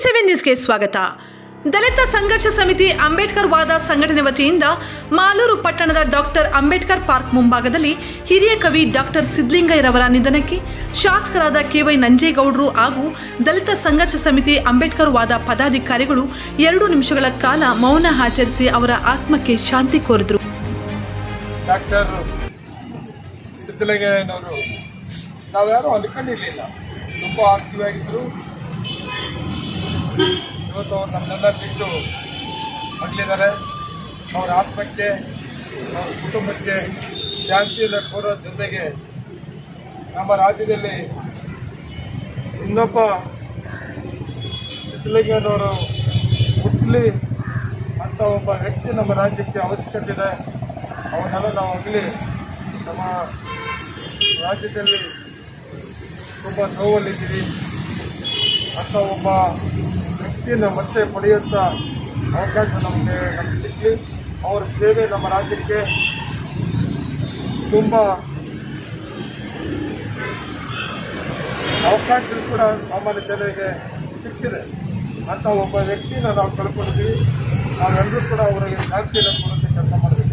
seven ನ್ಯೂಸ್ಗೆ ಸ್ವಾಗತ ದಲಿತ ಸಂಘರ್ಷ ಸಮಿತಿ ಅಂಬೇಡ್ಕರ್ ವಾದ ಸಂಘಟನೆ ವತಿಯಿಂದ ಮಾಲೂರು ಪಟ್ಟಣದ ಡಾಕ್ಟರ್ ಅಂಬೇಡ್ಕರ್ ಪಾರ್ಕ್ ಮುಂಭಾಗದಲ್ಲಿ ಹಿರಿಯ ಕವಿ ಡಾಕ್ಟರ್ ಸಿದ್ಲಿಂಗಯ್ಯರವರ ನಿಧನಕ್ಕೆ ಶಾಸಕರಾದ ಕೆವೈ ನಂಜೇಗೌಡರು ಹಾಗೂ ದಲಿತ ಸಂಘರ್ಷ ಸಮಿತಿ ಅಂಬೇಡ್ಕರ್ ವಾದ ಪದಾಧಿಕಾರಿಗಳು ಎರಡು ನಿಮಿಷಗಳ ಕಾಲ ಮೌನ ಆಚರಿಸಿ ಅವರ ಆತ್ಮಕ್ಕೆ ಶಾಂತಿ ಕೋರಿದರು ಡಾಕ್ಟರ್ ಸಿದ್ದಲಿಂಗಯ್ಯನವರು ನಾವ್ಯಾರು ಅನ್ಕೊಂಡಿರ್ಲಿಲ್ಲ ತುಂಬ ಆಕ್ಟಿವ್ ಆಗಿದ್ರು ಇವತ್ತು ಅವ್ರು ನಮ್ಮನ್ನೆಲ್ಲ ಬಿಟ್ಟು ಅಗಲಿದ್ದಾರೆ ಅವ್ರ ಆತ್ಮಕ್ಕೆ ಅವ್ರ ಕುಟುಂಬಕ್ಕೆ ಶಾಂತಿಯನ್ನು ಕೋರೋ ಜೊತೆಗೆ ನಮ್ಮ ರಾಜ್ಯದಲ್ಲಿ ಇನ್ನೊಬ್ಬ ಸಿದ್ದಲಿಂಗಯ್ಯನವರು ಹುಟ್ಟಲಿ ಅಂತ ಒಬ್ಬ ವ್ಯಕ್ತಿ ನಮ್ಮ ರಾಜ್ಯಕ್ಕೆ ಅವಶ್ಯಕತೆ ಇದೆ ಅವನ್ನೆಲ್ಲ ನಾವು ಆಗಲಿ ನಮ್ಮ ರಾಜ್ಯದಲ್ಲಿ ತುಂಬ ನೋವಲ್ಲಿದ್ದೀವಿ ಅಂತ ಒಬ್ಬ ವ್ಯಕ್ತಿಯನ್ನು ಮತ್ತೆ ಪಡೆಯುವಂಥ ಅವಕಾಶ ನಮಗೆ ನಮ್ಗೆ ಸಿಕ್ಕಲಿ ಅವರ ಸೇವೆ ನಮ್ಮ ರಾಜ್ಯಕ್ಕೆ ತುಂಬ ಅವಕಾಶಗಳು ಕೂಡ ಸಾಮಾನ್ಯ ಜನರಿಗೆ ಸಿಕ್ಕಿದೆ ಅಂತ ಒಬ್ಬ ವ್ಯಕ್ತಿನ ನಾವು ಕಳ್ಕೊಂಡಿದ್ದೀವಿ ನಾವೆಲ್ಲರೂ ಕೂಡ ಅವರಿಗೆ ಶಾಂತಿಯನ್ನು ಕೊಡೋಕ್ಕೆ ಕೆಲಸ ಮಾಡಬೇಕು